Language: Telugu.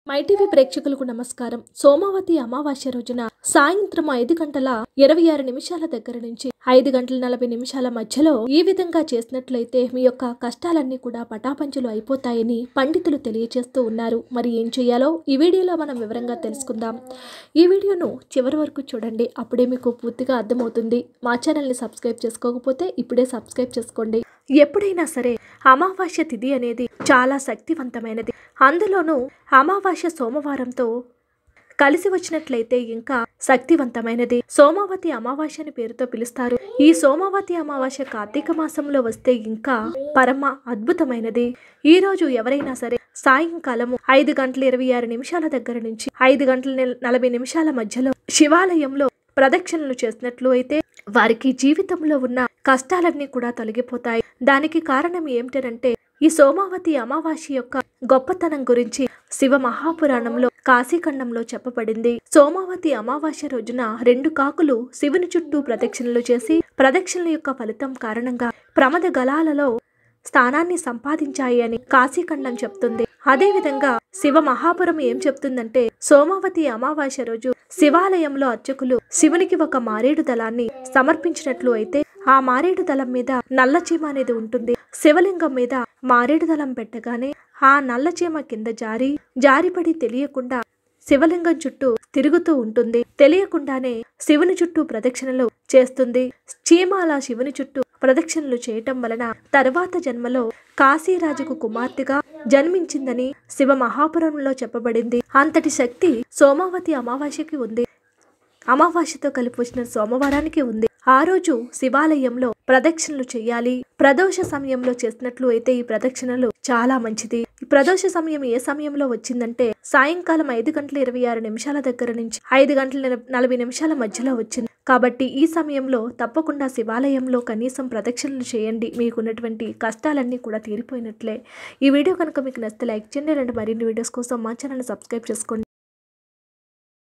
మైటీవీ ప్రేక్షకులకు నమస్కారం సోమావతి అమావాస్య రోజున సాయంత్రం ఐదు గంటల ఇరవై ఆరు నిమిషాల దగ్గర నుంచి ఐదు గంటల నలభై నిమిషాల మధ్యలో ఈ విధంగా చేసినట్లయితే మీ యొక్క కష్టాలన్నీ కూడా పటాపంచులు అయిపోతాయని పండితులు తెలియజేస్తూ ఉన్నారు మరి ఏం చేయాలో ఈ వీడియోలో మనం వివరంగా తెలుసుకుందాం ఈ వీడియోను చివరి వరకు చూడండి అప్పుడే మీకు పూర్తిగా అర్థమవుతుంది మా ఛానల్ని సబ్స్క్రైబ్ చేసుకోకపోతే ఇప్పుడే సబ్స్క్రైబ్ చేసుకోండి ఎప్పుడైనా సరే అమావాస్య తిథి అనేది చాలా శక్తివంతమైనది అందులోనూ అమావాస్య సోమవారంతో కలిసి వచ్చినట్లయితే ఇంకా శక్తివంతమైనది సోమావతి అమావాస్య అని పేరుతో పిలుస్తారు ఈ సోమావతి అమావాస్య కార్తీక మాసంలో వస్తే ఇంకా పరమ అద్భుతమైనది ఈ రోజు ఎవరైనా సరే సాయంకాలము ఐదు గంటల ఇరవై ఆరు నిమిషాల దగ్గర నుంచి ఐదు గంటల నెల- నలభై నిమిషాల మధ్యలో శివాలయంలో ప్రదక్షిణలు చేసినట్లు అయితే వారికి జీవితంలో ఉన్న కష్టాలన్నీ కూడా తొలగిపోతాయి దానికి కారణం ఏమిటంటే ఈ సోమావతి అమావాస్య యొక్క గొప్పతనం గురించి శివ మహాపురాణంలో కాశీఖండంలో చెప్పబడింది సోమావతి అమావాస్య రోజున రెండు కాకులు శివుని చుట్టూ ప్రదక్షిణలు చేసి ప్రదక్షిణల యొక్క ఫలితం కారణంగా ప్రమద గలాలలో స్థానాన్ని సంపాదించాయి అని కాశీఖండం చెప్తుంది అదేవిధంగా శివ మహాపురం ఏం చెప్తుందంటే సోమావతి అమావాస్య రోజు శివాలయంలో అర్చకులు శివునికి ఒక మారేడు దళాన్ని సమర్పించినట్లు అయితే ఆ మారేడు దళం మీద నల్లచీమ అనేది ఉంటుంది శివలింగం మీద మారేడు దళం పెట్టగానే ఆ నల్లచీమ కింద జారి జారిపడి తెలియకుండా శివలింగం చుట్టూ తిరుగుతూ ఉంటుంది తెలియకుండానే శివుని చుట్టూ ప్రదక్షిణలు చేస్తుంది చీమ అలా శివుని చుట్టూ ప్రదక్షిణలు చేయటం వలన తర్వాత జన్మలో కాశీరాజుకు కుమార్తెగా జన్మించిందని శివ మహాపురంలో చెప్పబడింది అంతటి శక్తి సోమావతి అమావాస్యకి ఉంది అమావాస్యతో కలిపి వచ్చిన సోమవారానికి ఉంది ఆ రోజు శివాలయంలో ప్రదక్షిణలు చేయాలి ప్రదోష సమయంలో చేసినట్లు అయితే ఈ ప్రదక్షిణలు చాలా మంచిది ఈ ప్రదోష సమయం ఏ సమయంలో వచ్చిందంటే సాయంకాలం ఐదు గంటల ఇరవై ఆరు నిమిషాల దగ్గర నుంచి ఐదు గంటల నల- నలభై నిమిషాల మధ్యలో వచ్చింది కాబట్టి ఈ సమయంలో తప్పకుండా శివాలయంలో కనీసం ప్రదక్షిణలు చేయండి మీకున్నటువంటి కష్టాలన్నీ కూడా తీరిపోయినట్లే ఈ వీడియో కనుక మీకు నచ్చితే లైక్ చేయండి ఇలాంటి మరిన్ని వీడియోస్ కోసం మా ఛానల్ సబ్స్క్రైబ్ చేసుకోండి